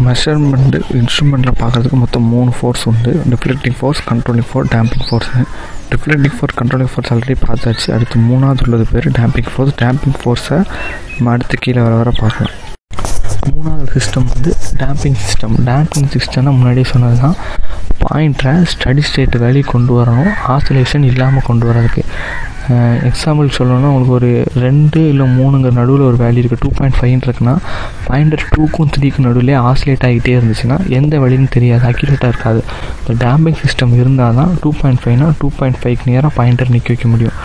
measurement இன்ஸ்ட்ருமெண்ட்டில் பார்க்குறதுக்கு மொத்தம் மூணு ஃபோர்ஸ் உண்டு deflecting force controlling force damping force deflecting force controlling force already பார்த்தாச்சு அடுத்து மூணாவது உள்ளது பேர் டேம்பிங் ஃபோர்ஸ் டேம்பிங் ஃபோர்ஸை நம்ம அடுத்து கீழே வர வர பார்க்கலாம் மூணாவது சிஸ்டம் வந்து டேம்பிங் சிஸ்டம் டேம்பிங் சிஸ்டம்னா முன்னாடியே சொன்னது தான் பாயிண்ட்டை ஸ்டடி ஸ்டேட் வேல்யூ கொண்டு வரணும் ஆசோலேஷன் இல்லாமல் கொண்டு வரதுக்கு எக்ஸாம்பிள் சொல்லணும்னா உங்களுக்கு ஒரு ரெண்டு இல்லை மூணுங்கிற நடுவில் ஒரு வேல்யூ இருக்குது டூ பாயிண்ட் ஃபைவ் இருக்குன்னா பாயிண்டர் டூக்கும் த்ரீக்கும் நடுவில் ஆசிலேட் ஆகிட்டே இருந்துச்சுன்னா எந்த வழின்னு தெரியாது அக்யூரேட்டாக இருக்காது இந்த டேம்பிங் சிஸ்டம் இருந்தால் தான் டூ பாயிண்ட் ஃபைவ்னா டூ பாயிண்ட் ஃபைவ்க்கு நேராக பாயிண்டர் நிற்க வைக்க முடியும்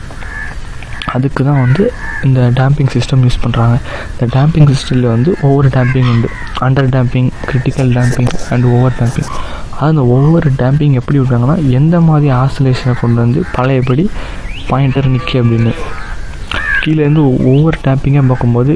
அதுக்கு தான் வந்து இந்த டேம்பிங் சிஸ்டம் யூஸ் பண்ணுறாங்க இந்த டேம்பிங் சிஸ்டமில் வந்து ஒவ்வொரு டேம்பிங் உண்டு under damping critical damping and over damping அது அந்த ஒவ்வொரு டேம்பிங் எப்படி விடுறாங்கன்னா எந்த மாதிரி ஆசோலேஷனை கொண்டு வந்து பழையபடி பாயிண்டர் நிற்க அப்படின்னு கீழேருந்து ஒவ்வொரு டேம்பிங்காக பார்க்கும்போது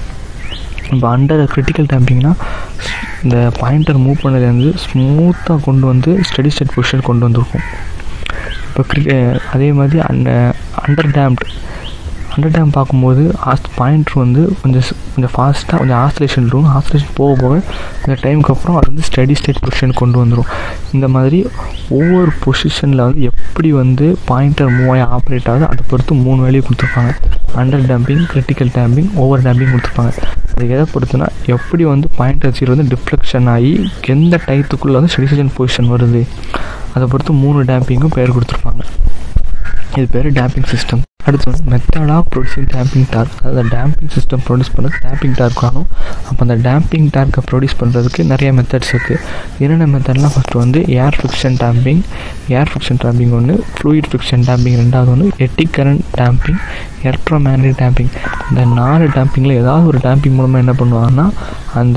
இப்போ அண்டர் கிரிட்டிக்கல் டேம்பிங்னா இந்த பாயிண்டர் மூவ் பண்ணதுலேருந்து ஸ்மூத்தாக கொண்டு வந்து ஸ்டடி ஸ்டேட் பொசிஷன் கொண்டு வந்திருக்கும் இப்போ கிரி அதே மாதிரி அந்த அண்டர் டேம்டு அண்டர் டேம் பார்க்கும்போது ஆஸ் பாயிண்டர் வந்து கொஞ்சம் கொஞ்சம் ஃபாஸ்ட்டாக கொஞ்சம் ஆசோலேஷன் இருக்கும் ஆசோலேஷன் போக போக அந்த டைமுக்கு அப்புறம் அது வந்து ஸ்டடி ஸ்டேட் பொசிஷன் கொண்டு வந்துடும் இந்த மாதிரி ஒவ்வொரு பொசிஷனில் வந்து எப்படி வந்து பாயிண்டர் மூவ் ஆகி ஆப்ரேட் ஆகுது அதை பொறுத்து மூணு வேலையை கொடுத்துருப்பாங்க under damping critical damping over damping கொடுத்துருப்பாங்க அது எதை பொறுத்துனா எப்படி வந்து பாயிண்டர் ஜீரோ வந்து டிஃப்ளெக்ஷன் ஆகி எந்த டயத்துக்குள்ளே வந்து ஸ்டடி ஸ்டேஷன் பொசிஷன் வருது அதை பொறுத்து மூணு டேம்பிங்கும் பேர் கொடுத்துருப்பாங்க இது பேர் டேம்பிங் சிஸ்டம் அடுத்து வந்து method of producing damping torque அதாவது டேம்பிங் சிஸ்டம் ப்ரொடியூஸ் பண்ணுறது டேம்பிங் டார்க் ஆகும் அப்போ அந்த டேம்பிங் டார்க்கை ப்ரொடியூஸ் பண்ணுறதுக்கு நிறைய மெத்தட்ஸ் இருக்குது என்னென்ன மெத்தட்லாம் ஃபஸ்ட்டு வந்து air friction damping air friction damping ஒன்று ஃப்ளூயிட் ஃபிக்ஷன் டேம்பிங் ரெண்டாவது ஒன்று eddy current damping electromagnetic damping இந்த நாலு டேம்பிங்கில் ஏதாவது ஒரு டேம்பிங் மூலமாக என்ன பண்ணுவாங்கன்னா அந்த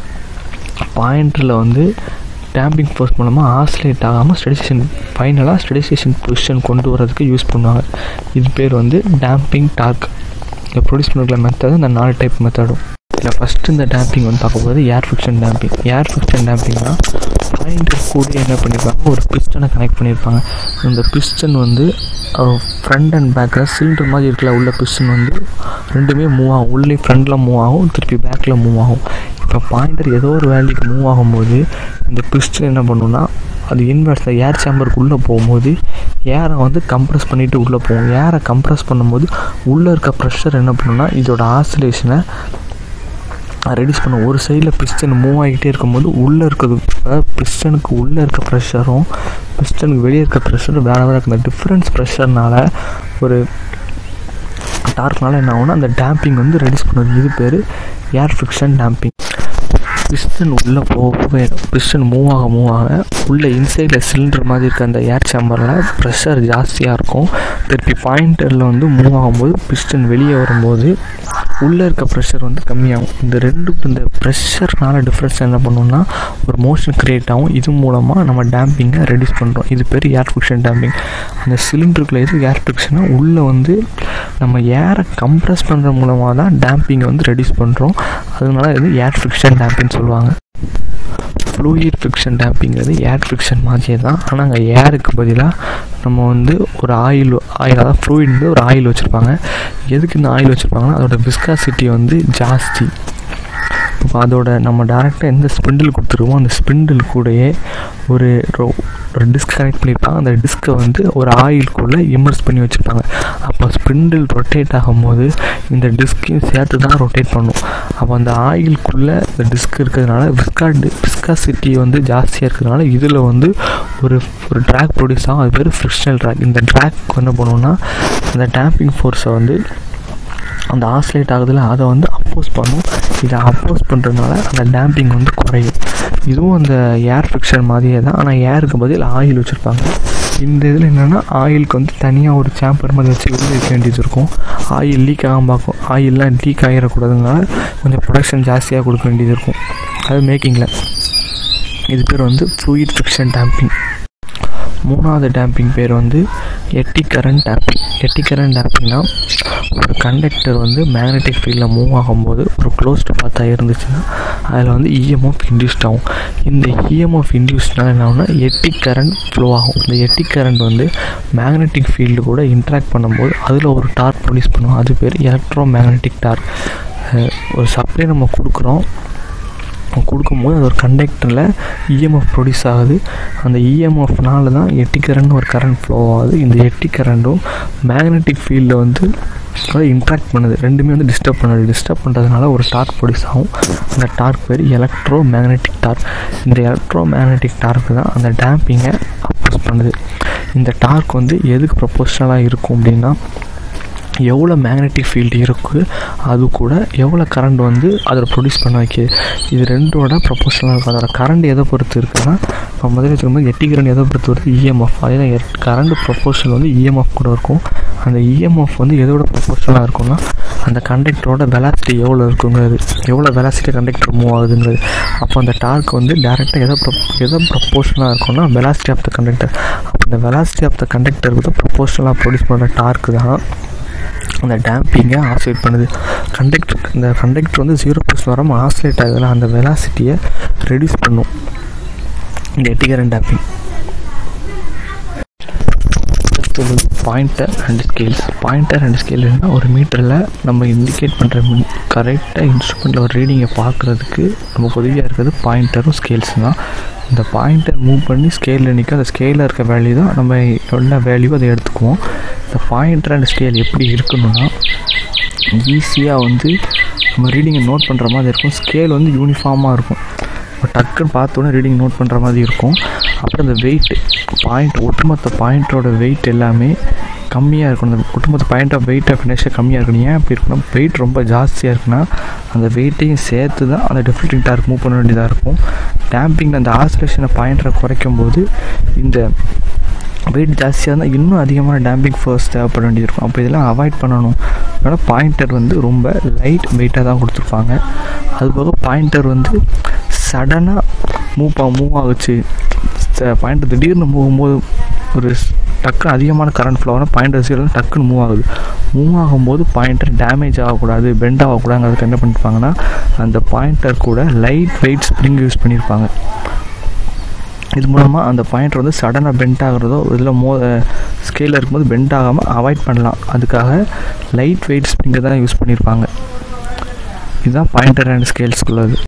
பாயிண்டில் வந்து டேம்பிங் ஃபோர்ஸ் மூலமாக ஆசிலேட் ஆகாமல் ஸ்டெடிசேஷன் ஃபைனலாக ஸ்டெடிசேஷன் பொசிஷன் கொண்டு வரதுக்கு யூஸ் பண்ணுவாங்க இது பேர் வந்து டேம்பிங் டார்க் இந்த ப்ரொடியூஸ் பண்ணுற மெத்தட் இந்த நாலு டைப் மெத்தடும் இதில் ஃபஸ்ட்டு இந்த டேம்பிங் வந்து பார்க்கும்போது air friction damping air friction டேம்பிங்னா பாயிண்டர் கூட என்ன பண்ணியிருப்பாங்க ஒரு பிஸ்டனை கனெக்ட் பண்ணியிருப்பாங்க இந்த பிஸ்டன் வந்து ஃப்ரண்ட் அண்ட் பேக்கில் சிலிண்டர் மாதிரி இருக்கல உள்ள பிஸ்டன் வந்து ரெண்டுமே மூவ் ஆகும் உள்ளே ஃப்ரண்டில் மூவ் ஆகும் திருப்பி பேக்கில் மூவ் ஆகும் இப்போ பாயிண்டர் ஏதோ ஒரு வேல்யூக்கு மூவ் ஆகும்போது இந்த பிஸ்டன் என்ன பண்ணுன்னா அது இன்வெர்ஸில் ஏர் சேம்பருக்கு உள்ளே போகும்போது ஏரை வந்து கம்ப்ரெஸ் பண்ணிவிட்டு உள்ளே போகும் ஏரை கம்ப்ரெஸ் பண்ணும்போது உள்ளே இருக்க ப்ரெஷர் என்ன பண்ணுன்னா இதோட ஆசிலேஷனை ரெடியூஸ் பண்ண ஒரு சைடில் பிஸ்டன் மூவ் ஆகிட்டே இருக்கும்போது உள்ளே இருக்கிறது அதாவது பிஸ்டனுக்கு உள்ளே இருக்க ப்ரெஷரும் பிஸ்டனுக்கு வெளியே இருக்க ப்ரெஷரும் வேறு வேறு இருக்குது டிஃப்ரென்ஸ் ப்ரெஷர்னால் ஒரு டார்க்னால என்ன ஆகும்னா அந்த டேம்பிங் வந்து ரெடியூஸ் பண்ணுறது இது பேர் ஏர் ஃபிக்ஷன் டேம்பிங் பிஸ்டன் உள்ளே போக போக பிஸ்டன் மூவ் ஆக மூவ் ஆக உள்ளே இன்சைடில் சிலிண்டர் மாதிரி இருக்க அந்த ஏர் சேம்பரில் ப்ரெஷர் ஜாஸ்தியாக இருக்கும் திருப்பி பாயிண்டரில் வந்து மூவ் ஆகும்போது பிஸ்டன் வெளியே வரும்போது உள்ளே இருக்க ப்ரெஷர் வந்து கம்மியாகும் இந்த ரெண்டு இந்த ப்ரெஷர்னால டிஃப்ரென்ஸ் என்ன பண்ணோம்னா ஒரு மோஷன் க்ரியேட் ஆகும் இது மூலமாக நம்ம டேம்பிங்கை ரெடியூஸ் பண்ணுறோம் இது பேர் ஏர் ஃபிக்ஷன் டேம்பிங் அந்த சிலிண்டருக்குள்ளே எது ஏர் ஃபிக்ஷனாக உள்ளே வந்து நம்ம ஏரை கம்ப்ரெஸ் பண்ணுற மூலமாக தான் டேம்பிங்கை வந்து ரெடியூஸ் பண்ணுறோம் அதனால இது ஏர் ஃபிக்ஷன் டேம்பிங் சொல்லுவாங்க ஃப்ளூயிட் ஃபிக்ஷன் டேம்பிங்கிறது ஏர் ஃபிக்ஷன் மாதிரியே தான் ஆனால் அங்கே ஏருக்கு பதிலாக நம்ம வந்து ஒரு ஆயில் ஆயில் அதாவது ஃப்ளூயிட் வந்து ஒரு ஆயில் வச்சுருப்பாங்க எதுக்கு இந்த ஆயில் வச்சுருப்பாங்கன்னா அதோட விஸ்காசிட்டி வந்து ஜாஸ்தி இப்போ அதோட நம்ம டேரெக்டாக எந்த ஸ்பிண்டில் கொடுத்துருவோமோ அந்த ஸ்பிண்டில் கூடயே ஒரு ஒரு டிஸ்க் கனெக்ட் பண்ணியிருப்பாங்க அந்த டிஸ்க்கை வந்து ஒரு ஆயிலுக்குள்ளே இமர்ஸ் பண்ணி வச்சுருப்பாங்க அப்போ ஸ்பிண்டில் ரொட்டேட் ஆகும்போது இந்த டிஸ்க்கையும் சேர்த்து தான் ரொட்டேட் பண்ணும் அப்போ அந்த ஆயிலுக்குள்ளே இந்த டிஸ்க் இருக்கிறதுனால விஸ்கா விஸ்காசிட்டி வந்து ஜாஸ்தியாக இருக்கிறதுனால இதில் வந்து ஒரு ஒரு ட்ராக் ப்ரொடியூஸ் ஆகும் அது பேர் ஃப்ரிக்ஷனல் ட்ராக் இந்த ட்ராக் என்ன பண்ணுவோம்னா அந்த டேம்பிங் ஃபோர்ஸை வந்து அந்த ஆசிலேட் ஆகுதுல அதை வந்து அப்போஸ் பண்ணும் இதை அப்போஸ் பண்ணுறதுனால அந்த டேம்பிங் வந்து குறையும் இதுவும் அந்த ஏர் ஃபிக்ஷன் மாதிரியே தான் ஆனால் ஏருக்கு பதில் ஆயில் வச்சுருப்பாங்க இந்த இதில் என்னென்னா ஆயிலுக்கு வந்து தனியாக ஒரு சாம்பர் மாதிரி வச்சு வெளியே வைக்க வேண்டியது இருக்கும் ஆயில் லீக் ஆகாமல் பார்க்கும் ஆயிலெலாம் லீக் ஆகிடக்கூடாதுனால கொஞ்சம் ப்ரொடக்ஷன் ஜாஸ்தியாக கொடுக்க வேண்டியது இருக்கும் அது மேக்கிங்கில் இது பேர் வந்து ஃப்ளூயிட் ஃபிக்ஷன் டேம்பிங் மூணாவது டேம்பிங் பேர் வந்து eddy current damping eddy current டேம்பிங்னா ஒரு கண்டக்டர் வந்து மேக்னெட்டிக் ஃபீல்டில் மூவ் ஆகும்போது ஒரு க்ளோஸ்டு பார்த்தா இருந்துச்சுன்னா அதில் வந்து இஎம்எஃப் இன்டியூஸ்ட் ஆகும் இந்த இஎம்எஃப் இன்டியூஸ்னால் என்ன ஆகும்னா எட்டி கரண்ட் ஃப்ளோ ஆகும் இந்த எட்டி கரண்ட் வந்து மேக்னெட்டிக் ஃபீல்டு கூட இன்ட்ராக்ட் பண்ணும்போது அதில் ஒரு டார்க் ப்ரொடியூஸ் பண்ணுவோம் அது பேர் எலக்ட்ரோ மேக்னெட்டிக் டார்க் ஒரு சப்ளை நம்ம கொடுக்குறோம் கொடுக்கும்போது அது ஒரு கண்டக்டரில் இஎம்எஃப் ப்ரொடியூஸ் ஆகுது அந்த இஎம்எஃப்னால தான் எட்டி கரண்ட் ஒரு கரண்ட் ஃப்ளோ ஆகுது இந்த எட்டி கரண்ட்டும் மேக்னெட்டிக் ஃபீல்டில் வந்து இன்ட்ராக்ட் பண்ணுது ரெண்டுமே வந்து டிஸ்டர்ப் பண்ணுது டிஸ்டர்ப் பண்ணுறதுனால ஒரு டார்க் ப்ரொடியூஸ் ஆகும் அந்த டார்க் பேர் எலக்ட்ரோ மேக்னெட்டிக் டார்க் இந்த எலக்ட்ரோ மேக்னெட்டிக் டார்க் தான் அந்த டேம்பிங்கை அப்போஸ் பண்ணுது இந்த டார்க் வந்து எதுக்கு ப்ரொபோஷனலாக இருக்கும் அப்படின்னா எவ்வளோ மேக்னெட்டிக் ஃபீல்டு இருக்குது அது கூட எவ்வளோ கரண்ட் வந்து அதில் ப்ரொடியூஸ் பண்ண வைக்கிது இது ரெண்டோட ப்ரொபோஷனலாக இருக்கும் அதோட கரண்ட் எதை பொறுத்து இருக்குன்னா இப்போ முதல்ல வச்சுக்கும்போது எட்டி கரண்ட் எதை பொறுத்து வருது இஎம்எஃப் அதே தான் கரண்ட் ப்ரொபோஷனல் வந்து இஎம்எஃப் கூட இருக்கும் அந்த இஎம்எஃப் வந்து எதோட ப்ரொபோஷனலாக இருக்கும்னா அந்த கண்டக்டரோட வெலாசிட்டி எவ்வளோ இருக்குங்கிறது எவ்வளோ வெலாசிட்டி கண்டக்டர் மூவ் ஆகுதுங்கிறது அப்போ அந்த டார்க் வந்து டேரெக்டாக எதை ப்ரொ எதை ப்ரொபோஷனலாக இருக்கும்னா வெலாசிட்டி ஆஃப் த கண்டக்டர் அப்போ இந்த வெலாசிட்டி ஆஃப் த கண்டக்டருக்கு தான் ப்ரொபோஷனலாக ப்ரொடியூஸ் பண்ணுற டார்க் தான் அந்த டேம்பிங்கை ஆசிலேட் பண்ணுது கண்டக்டர் இந்த கண்டக்டர் வந்து ஜீரோ ப்ளஸ் வராமல் ஆசிலேட் ஆகுதுல அந்த வெலாசிட்டியை ரெடியூஸ் பண்ணும் இந்த எட்டிகரண்ட் டேம்பிங் அடுத்தது pointer and scales pointer and ஸ்கேல்னா ஒரு மீட்டரில் நம்ம இண்டிகேட் பண்ணுற கரெக்டாக இன்ஸ்ட்ருமெண்ட்டில் ஒரு ரீடிங்கை பார்க்குறதுக்கு நமக்கு உதவியாக இருக்கிறது பாயிண்டரும் ஸ்கேல்ஸ் தான் இந்த பாயிண்டர் மூவ் பண்ணி ஸ்கேலில் நிற்க அந்த ஸ்கேலில் இருக்க வேல்யூ தான் நம்ம என்ன வேல்யூ அதை எடுத்துக்குவோம் இந்த பாயிண்டர் அண்ட் ஸ்கேல் எப்படி இருக்கணும்னா ஈஸியாக வந்து நம்ம ரீடிங்கை நோட் பண்ணுற மாதிரி இருக்கும் ஸ்கேல் வந்து யூனிஃபார்மாக இருக்கும் இப்போ டக்குன்னு பார்த்தோன்னே ரீடிங் நோட் பண்ணுற மாதிரி இருக்கும் அப்புறம் இந்த வெயிட் பாயிண்ட் ஒட்டுமொத்த பாயிண்ட்டோட வெயிட் எல்லாமே கம்மியாக இருக்கணும் அந்த ஒட்டுமொத்த பாயிண்ட் ஆஃப் வெயிட் ஆஃப் ஃபினிஷாக கம்மியாக இருக்கணும் ஏன் அப்படி இருக்கணும் வெயிட் ரொம்ப ஜாஸ்தியாக இருக்குன்னா அந்த வெயிட்டையும் சேர்த்து தான் அந்த டிஃப்ரெண்டிங் டார்க் மூவ் பண்ண வேண்டியதாக இருக்கும் டேம்பிங் அந்த ஆசிலேஷனை பாயிண்டரை குறைக்கும் போது இந்த வெயிட் ஜாஸ்தியாக இருந்தால் இன்னும் அதிகமான டேம்பிங் ஃபோர்ஸ் தேவைப்பட வேண்டியது இருக்கும் அப்போ இதெல்லாம் அவாய்ட் பண்ணணும் அதனால் பாயிண்டர் வந்து ரொம்ப லைட் வெயிட்டாக தான் கொடுத்துருப்பாங்க அதுபோக பாயிண்டர் வந்து சடனாக மூவ் பா மூவ் ஆகுச்சு பாயிண்டர் திடீர்னு போகும்போது ஒரு டக்குன்னு அதிகமான கரண்ட் ஃப்ளோ ஆனால் பாயிண்டர் சீரில் டக்குன்னு மூவ் ஆகுது மூவ் ஆகும்போது பாயிண்டர் டேமேஜ் ஆகக்கூடாது பெண்ட் ஆகக்கூடாதுங்கிறதுக்கு என்ன பண்ணியிருப்பாங்கன்னா அந்த பாயிண்டர் கூட லைட் வெயிட் ஸ்ப்ரிங் யூஸ் பண்ணியிருப்பாங்க இது மூலமாக அந்த பாயிண்டர் வந்து சடனாக பெண்ட் ஆகிறதோ இதில் மோ ஸ்கேலில் இருக்கும்போது பெண்ட் ஆகாமல் அவாய்ட் பண்ணலாம் அதுக்காக லைட் வெயிட் ஸ்ப்ரிங்கை தான் யூஸ் பண்ணியிருப்பாங்க இதுதான் பாயிண்டர் அண்ட் ஸ்கேல்ஸ்குள்ளது